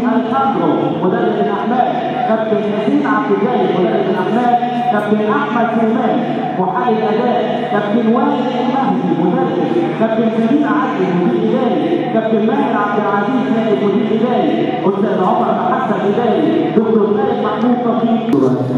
اليخاندرو مدرب الاحمال كابتن ياسين عبد الجليل مدرب الاحمال كابتن احمد سليمان محلل اداء كابتن وائل المهدي مدرب كابتن سمير عدلي مدير اداري كابتن ماهر عبد العزيز نائب مدير اداري استاذ عمر حسن اداري دكتور خالد محمود طبيب